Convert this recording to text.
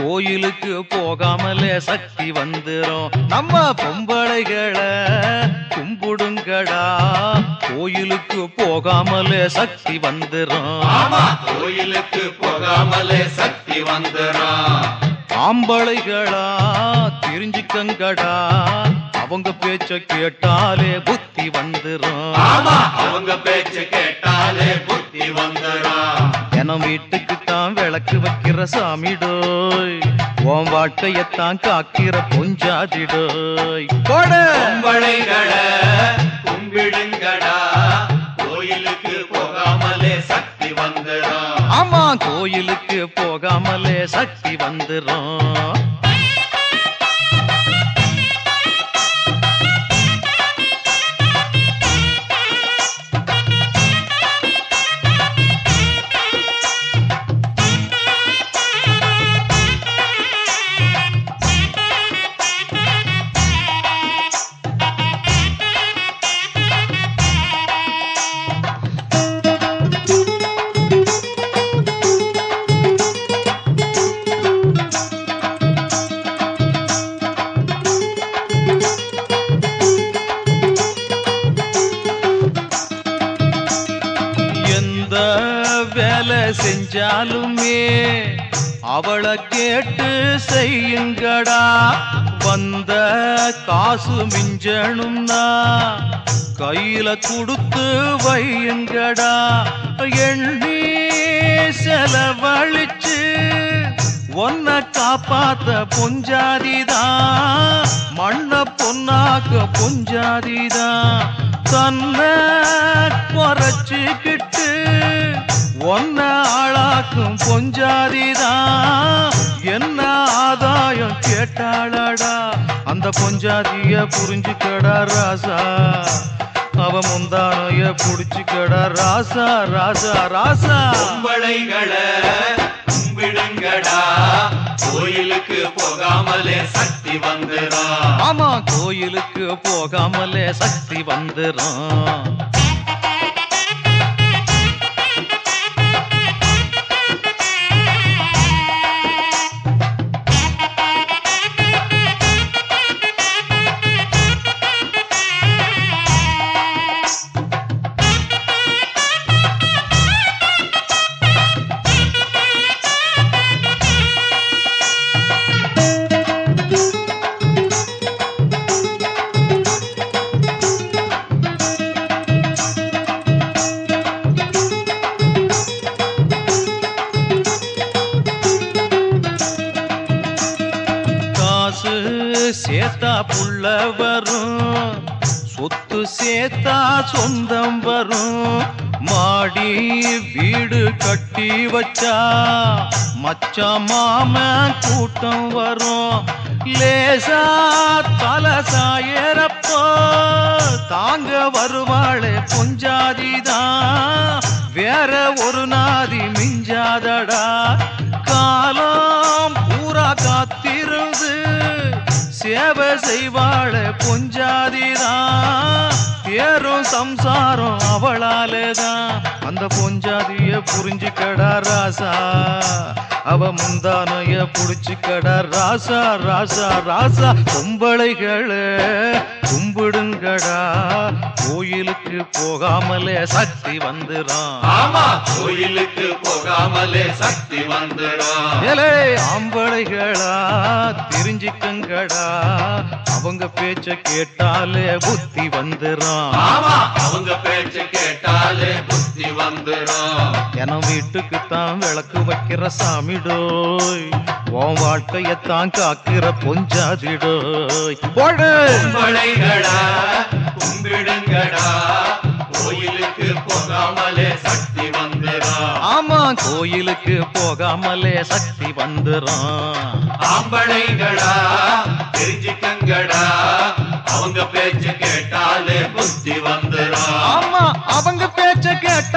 கோயிலுக்கு போகாமலே சக்தி வந்துரும் நம்ம பொம்பளைகளை கும்பிடுங்கடா கோயிலுக்கு போகாமலே சக்தி வந்துரும் ஆமா கோயிலுக்கு போகாமலே சக்தி வந்துடும் ஆம்பளைகளா தெரிஞ்சுக்கங்கடா அவங்க பேச்ச கேட்டாலே புத்தி வந்துரும் ஆமா அவங்க பேச்சு கேட்டாலே புத்தி வந்துடும் தினம் வீட்டுக்கு தான் விளக்கு வைக்கிற சாமிடோய் உன் வாழ்க்கையத்தான் காக்கிற பொஞ்சாதிடோய் போடு பொம்பளைகளை கும்பிடுங்கடா கோயிலுக்கு போகாமலே சக்தி வந்துடும் ஆமா கோயிலுக்கு போகாமலே சக்தி வந்துரும் எந்த வேலை செஞ்சாலுமே அவளை கேட்டு செய்யுங்கடா வந்த காசு மிஞ்சணும்னா கையில கொடுத்து வையுங்கடா எண்ணி செலவழிச்சு ஒன்ன காப்பாத்த பொஞ்சாதிதான் மண்ண பொன்னாக்க பொஞ்சாதிதான் தன்னை குறைச்சுக்கிட்டு ஒன்ன ஆளாக்கும் பொஞ்சாதிதான் என்ன ஆதாயம் கேட்டாளடா அந்த பொஞ்சாதிய புரிஞ்சுக்கடா ராசா அவ முந்தானைய புடிச்சுக்கடா ராசா ராசா ராசா பொம்பளைகளை கும்பிடுங்கடா கோயிலுக்கு போகாமலே சக்தி வந்துடும் ஆமா கோயிலுக்கு போகாமலே சக்தி வந்துரும் காசு சேத்தா புள்ள வரும் சொத்து சேத்தா சொந்தம் வரும் மாடி வீடு கட்டி வச்சா மச்சா மாம கூட்டம் வரும் லேசா தலை சாயறப்போ தாங்க வருவாளே பொஞ்சாதிதான் வேற ஒரு நாதி மிஞ்சாதடா காலம் பூரா காத்திருந்து சேவை செய்வாள பொஞ்சாதிதான் பேரும் சம்சாரம் அவளாலேதான் அந்த பொஞ்சாதிய புரிஞ்சுக்கடா ராசா அவ முந்தானைய புடிச்சுக்கடா ராசா ராசா ராசா பொம்பளைகளே கும்பிடுங்கடா கோயிலுக்கு போகாமலே சக்தி வந்துடும் ஆமா கோயிலுக்கு போகாமலே சக்தி வந்துடும் ஏலே ஆம்பளைகளா தெரிஞ்சுக்கங்கடா அவங்க பேச்ச கேட்டாலே புத்தி வந்துடும் ஆமா அவங்க பேச்சு கேட்டாலே புத்தி வந்துடும் என வீட்டுக்கு தான் விளக்கு வைக்கிற சாமிடோய் உன் வாழ்க்கையத்தான் காக்கிற பொஞ்சாதிடோய் போடு பொம்பளைகளா கும்பிடுங்கடா கோயிலுக்கு போகாமலே சக்தி வந்துடும் ஆமா கோயிலுக்கு போகாமலே சக்தி வந்துடும் ஆம்பளைகளா தெரிஞ்சுக்கங்கடா அவங்க பேச்சு கேட்டாலே புத்தி வந்துடும் ஆமா அவங்க பேச்ச கேட்ட